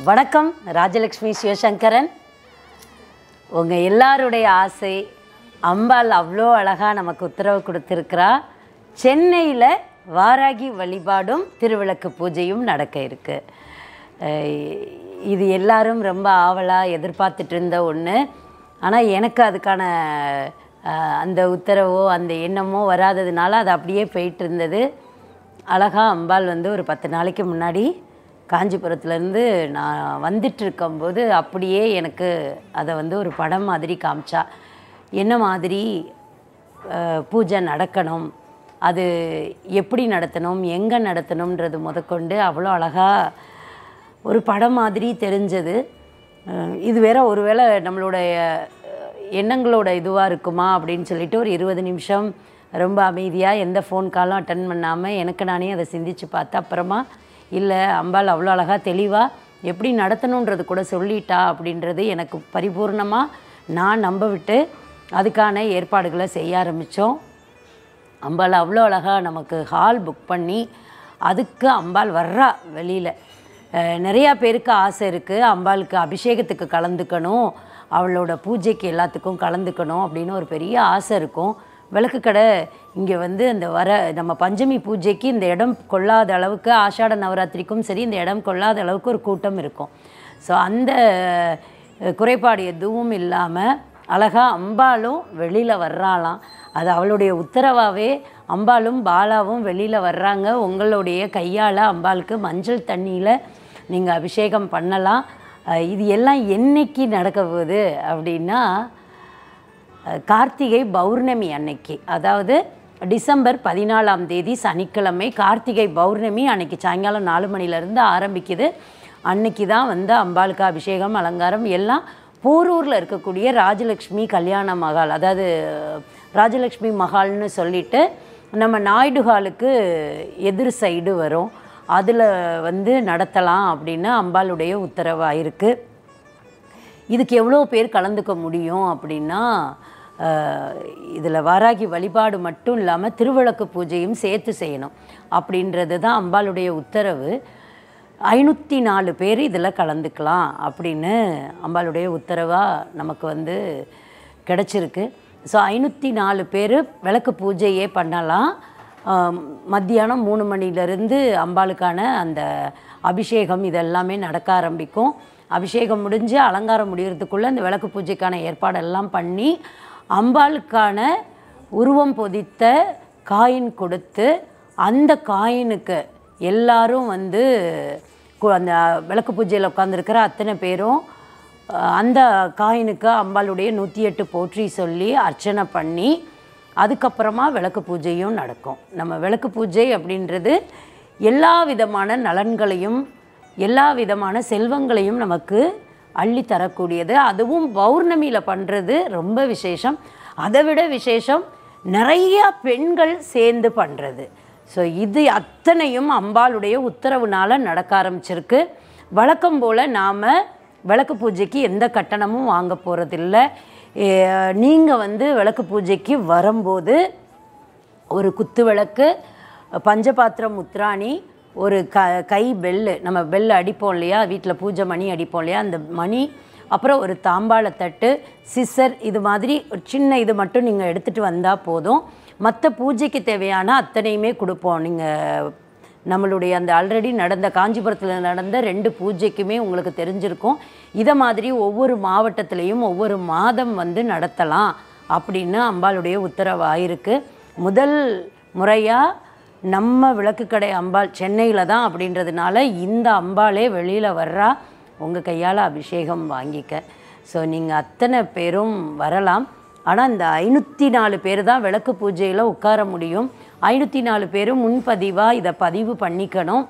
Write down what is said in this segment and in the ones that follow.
வணக்கம் ராஜலக்ஷ்மி சிவசங்கரன் உங்கள் எல்லாருடைய ஆசை அம்பாள் அவ்வளோ அழகாக நமக்கு உத்தரவு கொடுத்துருக்கிறா சென்னையில் வாராகி வழிபாடும் திருவிளக்கு பூஜையும் நடக்க இருக்கு அஹ் இது எல்லாரும் ரொம்ப ஆவலாக எதிர்பார்த்துட்டு இருந்த ஒன்று ஆனால் எனக்கு அதுக்கான அஹ், அந்த உத்தரவோ அந்த எண்ணமோ வராததுனால அது அப்படியே போயிட்டு இருந்தது அழகா அம்பாள் வந்து ஒரு பத்து நாளைக்கு முன்னாடி காஞ்சிபுரத்துலேருந்து நான் வந்துட்டு இருக்கும்போது அப்படியே எனக்கு அதை வந்து ஒரு படம் மாதிரி காமிச்சா என்ன மாதிரி அஹ், பூஜை நடக்கணும் அது எப்படி நடத்தணும் எங்கே நடத்தணுன்றது முதற்கொண்டு அவ்வளோ அழகாக ஒரு படம் மாதிரி தெரிஞ்சது அஹ், இது வேற ஒருவேளை நம்மளுடைய அஹ், எண்ணங்களோட இதுவாக இருக்குமா அப்படின்னு சொல்லிட்டு ஒரு இருபது நிமிஷம் ரொம்ப அமைதியாக எந்த ஃபோன் காலும் அட்டன் பண்ணாமல் எனக்கு நானே அதை சிந்திச்சு பார்த்து அப்புறமா இல்லை அம்பாள் அவ்வளோ அழகாக தெளிவாக எப்படி நடத்தணுன்றது கூட சொல்லிட்டா அப்படின்றது எனக்கு பரிபூர்ணமாக நான் நம்ப விட்டு அதுக்கான ஏற்பாடுகளை செய்ய ஆரம்பித்தோம் அம்பாள் அவ்வளோ அழகாக நமக்கு ஹால் புக் பண்ணி அதுக்கு அம்பாள் வர்றா வெளியில் நிறையா பேருக்கு ஆசை இருக்குது அம்பாளுக்கு அபிஷேகத்துக்கு கலந்துக்கணும் அவளோட பூஜைக்கு எல்லாத்துக்கும் கலந்துக்கணும் அப்படின்னு ஒரு பெரிய ஆசை இருக்கும் விளக்கு கடை இங்கே வந்து இந்த வர நம்ம பஞ்சமி பூஜைக்கு இந்த இடம் கொள்ளாத அளவுக்கு ஆஷாட நவராத்திரிக்கும் சரி இந்த இடம் கொள்ளாத அளவுக்கு ஒரு கூட்டம் இருக்கும் ஸோ அந்த அஹ், குறைபாடு எதுவும் இல்லாமல் அழகாக அம்பாளும் வெளியில் வர்றாளாம் அது அவளுடைய உத்தரவாகவே அம்பாளும் பாலாவும் வெளியில் வர்றாங்க உங்களுடைய கையால் அம்பாளுக்கு மஞ்சள் தண்ணியில் நீங்கள் அபிஷேகம் பண்ணலாம் அஹ், இது எல்லாம் என்னைக்கு நடக்க போகுது அப்படின்னா அஹ், கார்த்திகை பௌர்ணமி அன்னைக்கு அதாவது டிசம்பர் பதினாலாம் தேதி சனிக்கிழமை கார்த்திகை பௌர்ணமி அன்னைக்கு சாயங்காலம் நாலு மணிலேருந்து ஆரம்பிக்குது அன்னைக்கு தான் வந்து அம்பாளுக்கு அபிஷேகம் அலங்காரம் எல்லாம் போரூரில் இருக்கக்கூடிய ராஜலக்ஷ்மி கல்யாண மகால் அதாவது ராஜலக்ஷ்மி மகால்னு சொல்லிட்டு நம்ம நாயுடு ஹாலுக்கு எதிர் சைடு வரும் அதில் வந்து நடத்தலாம் அப்படின்னு அம்பாளுடைய உத்தரவாயிருக்கு இதுக்கு எவ்வளோ பேர் கலந்துக்க முடியும் அப்படின்னா இதில் வாராகி வழிபாடு மட்டும் இல்லாமல் திருவிளக்கு பூஜையும் சேர்த்து செய்யணும் அப்படின்றது தான் அம்பாளுடைய உத்தரவு ஐநூற்றி நாலு பேர் இதில் கலந்துக்கலாம் அப்படின்னு அம்பாளுடைய உத்தரவாக நமக்கு வந்து கிடச்சிருக்கு ஸோ ஐநூற்றி நாலு பேர் விளக்கு பூஜையே பண்ணலாம் ஆம், மத்தியானம் மூணு மணிலேருந்து அம்பாளுக்கான அந்த அபிஷேகம் இதெல்லாமே நடக்க ஆரம்பிக்கும் அபிஷேகம் முடிஞ்சு அலங்காரம் முடியறதுக்குள்ளே இந்த விளக்கு பூஜைக்கான ஏற்பாடெல்லாம் பண்ணி அம்பாளுக்கான உருவம் பொதித்த காயின் கொடுத்து அந்த காயினுக்கு எல்லாரும் வந்து கு- அந்த விளக்கு பூஜையில் உட்காந்துருக்கிற அத்தனை பேரும் அஹ், அந்த காயினுக்கு அம்பாளுடைய நூற்றி எட்டு போற்றி சொல்லி அர்ச்சனை பண்ணி அதுக்கப்புறமா விளக்கு பூஜையும் நடக்கும் நம்ம விளக்கு பூஜை அப்படின்றது எல்லா விதமான நலன்களையும் எல்லா விதமான செல்வங்களையும் நமக்கு அள்ளி தரக்கூடியது அதுவும் பௌர்ணமியில் பண்ணுறது ரொம்ப விசேஷம் அதை விட விசேஷம் நிறைய பெண்கள் சேர்ந்து பண்ணுறது ஸோ இது அத்தனையும் அம்பாளுடைய உத்தரவுனால நடக்க ஆரம்பிச்சிருக்கு வழக்கம் போல் நாம் விளக்கு பூஜைக்கு எந்த கட்டணமும் வாங்க போகிறதில்ல நீங்கள் வந்து விளக்கு பூஜைக்கு வரும்போது ஒரு குத்து விளக்கு பஞ்சபாத்திரம் முத்ராணி ஒரு க கை பெல்லு நம்ம பெல் அடிப்போம் இல்லையா வீட்டில் பூஜை மணி அடிப்போம் இல்லையா அந்த மணி அப்புறம் ஒரு தாம்பாளத்தட்டு சிசர் இது மாதிரி ஒரு சின்ன இது மட்டும் நீங்கள் எடுத்துகிட்டு வந்தால் போதும் மற்ற பூஜைக்கு தேவையான அத்தனையுமே கொடுப்போம் நீங்கள் நம்மளுடைய அந்த ஆல்ரெடி நடந்த காஞ்சிபுரத்தில் நடந்த ரெண்டு பூஜைக்குமே உங்களுக்கு தெரிஞ்சிருக்கும் இதை மாதிரி ஒவ்வொரு மாவட்டத்திலையும் ஒவ்வொரு மாதம் வந்து நடத்தலாம் அப்படின்னு அம்பாளுடைய உத்தரவு ஆயிருக்கு முதல் முறையாக நம்ம விளக்குக்கடை அம்பாள் சென்னையில் தான் அப்படின்றதுனால இந்த அம்பாளே வெளியில் வர்றா உங்கள் கையால் அபிஷேகம் வாங்கிக்க ஸோ நீங்கள் அத்தனை பேரும் வரலாம் ஆனால் இந்த ஐநூற்றி நாலு பேர் தான் விளக்கு பூஜையில் உட்கார முடியும் ஐநூற்றி நாலு பேரும் முன்பதிவாக இதை பதிவு பண்ணிக்கணும்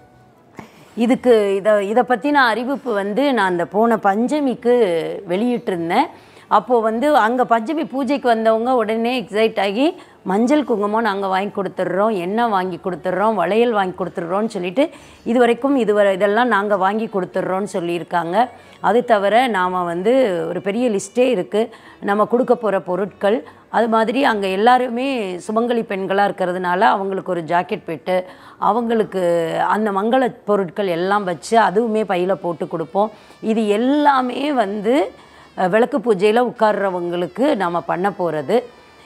இதுக்கு இதை இதை பற்றின அறிவிப்பு வந்து நான் அந்த போன பஞ்சமிக்கு வெளியிட்டிருந்தேன் அப்போது வந்து அங்கே பஞ்சமி பூஜைக்கு வந்தவங்க உடனே எக்ஸைட் ஆகி மஞ்சள் குங்குமம் நாங்கள் வாங்கி கொடுத்துட்றோம் எண்ணெய் வாங்கி கொடுத்துட்றோம் வளையல் வாங்கி கொடுத்துட்றோம்னு சொல்லிட்டு இது வரைக்கும் இதுவரை இதெல்லாம் நாங்கள் வாங்கி கொடுத்துட்றோன்னு சொல்லியிருக்காங்க அது தவிர நாம் வந்து ஒரு பெரிய லிஸ்ட்டே இருக்குது நம்ம கொடுக்க போகிற பொருட்கள் அது மாதிரி அங்கே எல்லாருமே சுமங்கலி பெண்களாக இருக்கிறதுனால அவங்களுக்கு ஒரு ஜாக்கெட் பெட்டு அவங்களுக்கு அந்த மங்கள பொருட்கள் எல்லாம் வச்சு அதுவுமே பையில் போட்டு கொடுப்போம் இது எல்லாமே வந்து அஹ், விளக்கு பூஜையில் உட்கார்றவங்களுக்கு நம்ம பண்ண போகிறது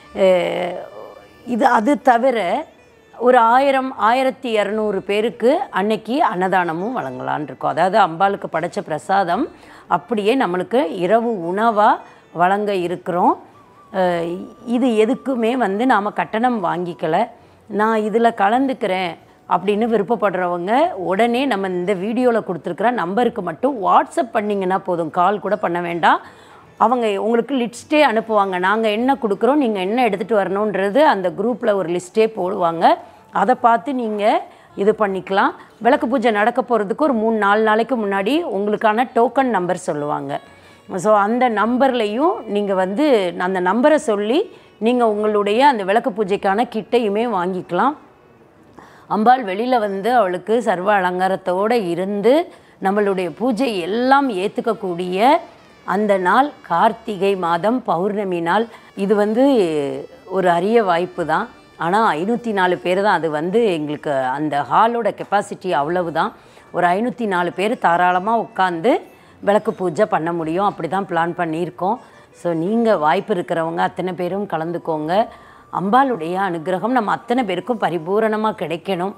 இது அது தவிர ஒரு ஆயிரம் ஆயிரத்தி இரநூறு பேருக்கு அன்னைக்கு அன்னதானமும் வழங்கலான் இருக்கோம் அதாவது அம்பாளுக்கு படைச்ச பிரசாதம் அப்படியே நம்மளுக்கு இரவு உணவாக வழங்க இருக்கிறோம் அஹ் இது எதுக்குமே வந்து நாம் கட்டணம் வாங்கிக்கல நான் இதில் கலந்துக்கிறேன் அப்படின்னு விருப்பப்படுறவங்க உடனே நம்ம இந்த வீடியோவில் கொடுத்துருக்குற நம்பருக்கு மட்டும் வாட்ஸ்அப் பண்ணிங்கன்னா போதும் கால் கூட பண்ண வேண்டாம் அவங்க உங்களுக்கு லிஸ்ட்டே அனுப்புவாங்க நாங்கள் என்ன கொடுக்குறோம் நீங்கள் என்ன எடுத்துகிட்டு வரணுன்றது அந்த குரூப்பில் ஒரு லிஸ்ட்டே போடுவாங்க அதை பார்த்து நீங்கள் இது பண்ணிக்கலாம் விளக்கு பூஜை நடக்க போகிறதுக்கு ஒரு மூணு நாலு நாளைக்கு முன்னாடி உங்களுக்கான டோக்கன் நம்பர் சொல்லுவாங்க ஸோ அந்த நம்பர்லேயும் நீங்கள் வந்து அந்த நம்பரை சொல்லி நீங்கள் உங்களுடைய அந்த விளக்கு பூஜைக்கான கிட்டையுமே வாங்கிக்கலாம் அம்பாள் வெளியில் வந்து அவளுக்கு சர்வ அலங்காரத்தோடு இருந்து நம்மளுடைய பூஜை எல்லாம் ஏற்றுக்கக்கூடிய அந்த நாள் கார்த்திகை மாதம் பௌர்ணமி நாள் இது வந்து ஒரு அரிய வாய்ப்பு தான் ஆனால் ஐநூற்றி நாலு பேர் தான் அது வந்து எங்களுக்கு அந்த ஹாலோட கெப்பாசிட்டி அவ்வளவு தான் ஒரு ஐநூற்றி நாலு பேர் தாராளமாக உட்காந்து விளக்கு பூஜை பண்ண முடியும் அப்படி தான் பிளான் பண்ணியிருக்கோம் ஸோ நீங்கள் வாய்ப்பு இருக்கிறவங்க அத்தனை பேரும் கலந்துக்கோங்க அம்பாளுடைய அனுகிரகம் நம்ம அத்தனை பேருக்கும் பரிபூரணமாக கிடைக்கணும்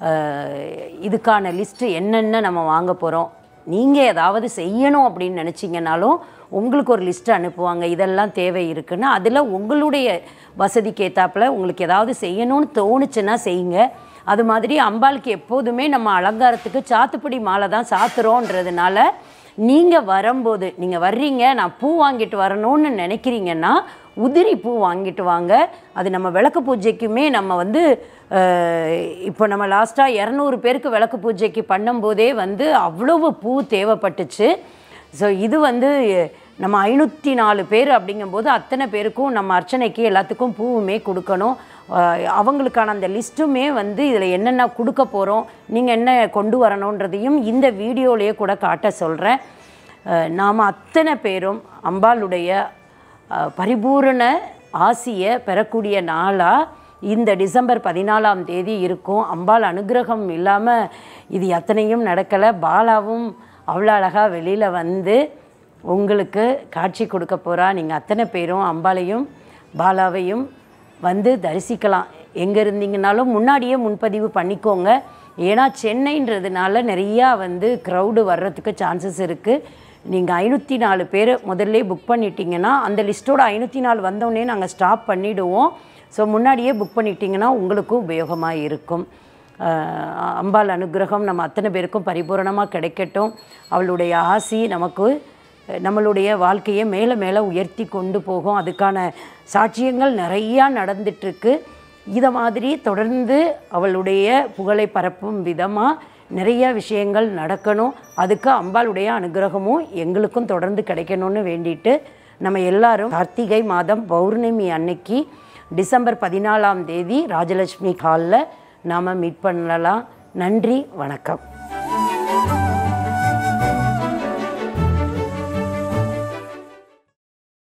அஹ் இதுக்கான லிஸ்ட்டு என்னென்ன நம்ம வாங்க போகிறோம் நீங்கள் ஏதாவது செய்யணும் அப்படின்னு நினச்சிங்கனாலும் உங்களுக்கு ஒரு லிஸ்ட்டு அனுப்புவாங்க இதெல்லாம் தேவை இருக்குன்னா அதில் உங்களுடைய வசதிக்கு ஏற்றாப்புல உங்களுக்கு ஏதாவது செய்யணும்னு தோணுச்சுன்னா செய்யுங்க அது மாதிரி அம்பாளுக்கு எப்போதுமே நம்ம அலங்காரத்துக்கு சாத்துப்படி மாலை தான் சாத்துறோன்றதுனால நீங்கள் வரும்போது நீங்கள் வர்றீங்க நான் பூ வாங்கிட்டு வரணும்னு நினைக்கிறீங்கன்னா உதிரி பூ வாங்கிட்டு வாங்க அது நம்ம விளக்கு பூஜைக்குமே நம்ம வந்து அஹ், இப்போ நம்ம லாஸ்ட்டாக இரநூறு பேருக்கு விளக்கு பூஜைக்கு பண்ணும்போதே வந்து அவ்வளவு பூ தேவைப்பட்டுச்சு ஸோ இது வந்து நம்ம ஐநூற்றி நாலு பேர் அப்படிங்கும்போது அத்தனை பேருக்கும் நம்ம அர்ச்சனைக்கு எல்லாத்துக்கும் பூவுமே கொடுக்கணும் அஹ் அவங்களுக்கான அந்த லிஸ்ட்டுமே வந்து இதில் என்னென்ன கொடுக்க போகிறோம் நீங்கள் என்ன கொண்டு வரணுன்றதையும் இந்த வீடியோலேயே கூட காட்ட சொல்கிறேன் நாம் அத்தனை பேரும் அம்பாளுடைய அஹ், பரிபூரண ஆசியை பெறக்கூடிய நாளாக இந்த டிசம்பர் பதினாலாம் தேதி இருக்கும் அம்பாள் அனுகிரகம் இல்லாமல் இது அத்தனையும் நடக்கலை பாலாவும் அவ்வளோ அழகாக வெளியில் வந்து உங்களுக்கு காட்சி கொடுக்க போகிறா நீங்கள் அத்தனை பேரும் அம்பாளையும் பாலாவையும் வந்து தரிசிக்கலாம் எங்கே இருந்தீங்கனாலும் முன்னாடியே முன்பதிவு பண்ணிக்கோங்க ஏன்னா சென்னைன்றதுனால நிறையா வந்து க்ரௌடு வர்றதுக்கு சான்சஸ் இருக்குது நீங்கள் ஐநூற்றி நாலு பேர் முதல்ல புக் பண்ணிட்டீங்கன்னா அந்த லிஸ்ட்டோட ஐநூற்றி நாலு வந்தோடனே நாங்கள் ஸ்டாப் பண்ணிவிடுவோம் ஸோ முன்னாடியே புக் பண்ணிட்டீங்கன்னா உங்களுக்கும் உபயோகமாக இருக்கும் ஆஹ் அம்பாள் அனுகிரகம் நம்ம அத்தனை பேருக்கும் பரிபூரணமாக கிடைக்கட்டும் அவளுடைய ஆசி நமக்கு நம்மளுடைய வாழ்க்கையை மேலே மேலே உயர்த்தி கொண்டு போகும் அதுக்கான சாட்சியங்கள் நிறையா நடந்துட்டுருக்கு இதை மாதிரி தொடர்ந்து அவளுடைய புகழை பரப்பும் விதமாக நிறைய விஷயங்கள் நடக்கணும் அதுக்கு அம்பாளுடைய அனுகிரகமும் எங்களுக்கும் தொடர்ந்து கிடைக்கணும்னு வேண்டிட்டு நம்ம எல்லாரும் கார்த்திகை மாதம் பௌர்ணமி அன்னைக்கு டிசம்பர் பதினாலாம் தேதி ராஜலட்சுமி ஹாலில் நாம் மீட் பண்ணலாம் நன்றி வணக்கம்